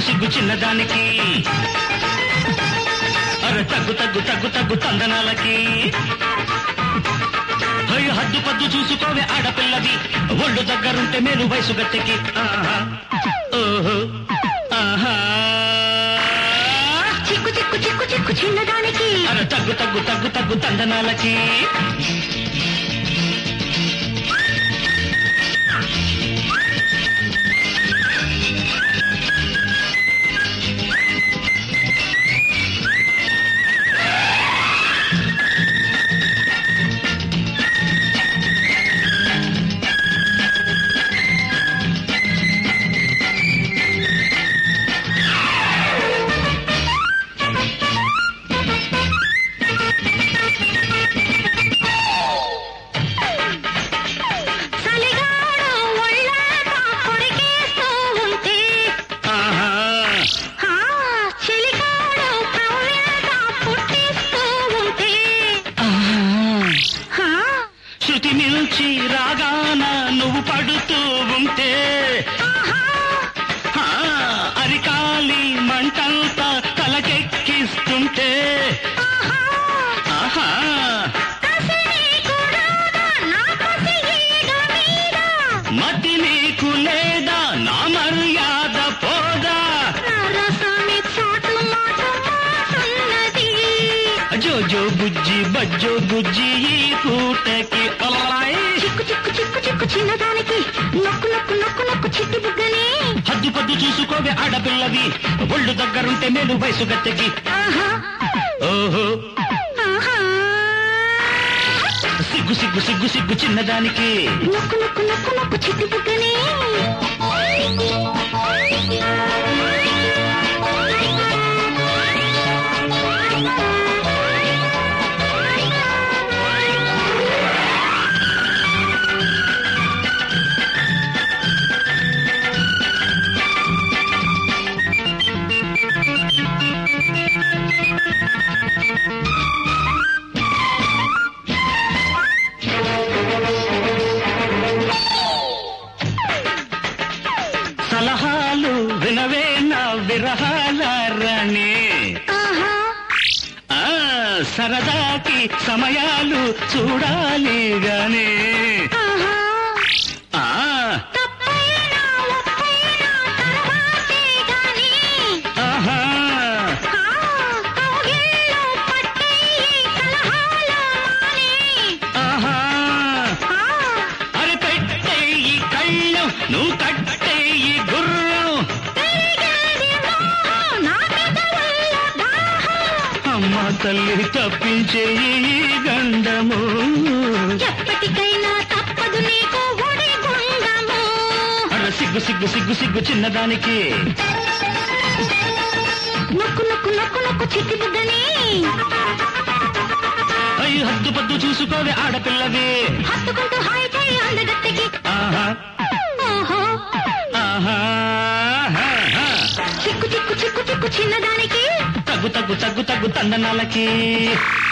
సిగ్గు చిన్నదానికి అరే తగ్గు తగ్గు తగ్గు తగ్గు తందనాలకి అయ్యో హద్దు పద్దు చూసుకోవే ఆడపిల్లవి ఒళ్ళు దగ్గరుంటే మేలు వయసు గట్టెకి ఆహా ఓహో ఆహా చిక్కు చిక్కు చిక్కు చిక్కు చిన్నదానికి అరే తగ్గు తగ్గు తగ్గు తగ్గు తందనాలకి చలిగాడు ఒళ్ళంతా కొరికేస్తూ ఉంటే ఆహా ఆ, చెలిగాడు ప్రవ్యంతా పుట్టిస్తూ ఉంటే ఆహా ఆ, శృతి మిల్చి రాగాన నువ్వు పడుతూ ఉంటే ఆహా, ఆ, అరికాలి మంటంతా తలకెక్కిస్తుంటే ఆహా, ఆహా కసి నీకు రాదా, నా కసి ఈగ మీద. మతి నీకు లేదా నా మర్యాద పోదా నా రసాన్ని చాటు మాటు మాటున్నది. జో జో బుజ్జి బజ్జో బుజ్జి ఈ పూటకి అలాయ్. చిక్కు చిక్కు చిక్కు చిక్కు చిన్నదానికి నొక్కు నొక్కు నొక్కు నొక్కు చిట్టి బుగ్గని హద్దు పద్దు చూసుకోవే ఆడపిల్లవి ఒళ్ళు దగ్గరుంటే మేలు వయసు గట్టెకి ఆహా ఓహో ఆహా సిగ్గు సిగ్గు సిగ్గు సిగ్గు చిన్నదానికి నొక్కు నొక్కు నొక్కు నొక్కు చిట్టి బుగ్గని సలహాలు వినవే నా విరహాల రాణి ఆహా ఆ సరదాకి సమయాలు చూడాలి గాని ఆహా ఆ తప్పైనా ఒప్పైనా తర్వాతే గాని ఆహా ఆ కౌగిల్లో పట్టేయి కలహాల మాని ఆహా ఆ అరే పెట్టే ఈ కళ్ళు నువ్వు కట్టే ఈ గుర్రం పెరిగేది మోహం నా పెదవుల్లో దాహం అమ్మ తల్లి తప్పించే ఈ గండము ఎప్పటికైనా తప్పదు నీకు ఒడి గుండము అరే సిగ్గు సిగ్గు సిగ్గు సిగ్గు చిన్నదానికి నొక్కు నొక్కు నొక్కు నొక్కు చిట్టి బుగ్గని అయ్యి హద్దు పద్దు చూసుకోవే ఆడపిల్లవి హత్తుకుంటూ హాయి చేయి అందగత్తెకి ఆహా ఓహో ఆహా హా, హా. చిక్కు చిక్కు చిక్కు చిక్కు చిన్నదానికి తగ్గు తగ్గు తగ్గు తగ్గు తందనాలకి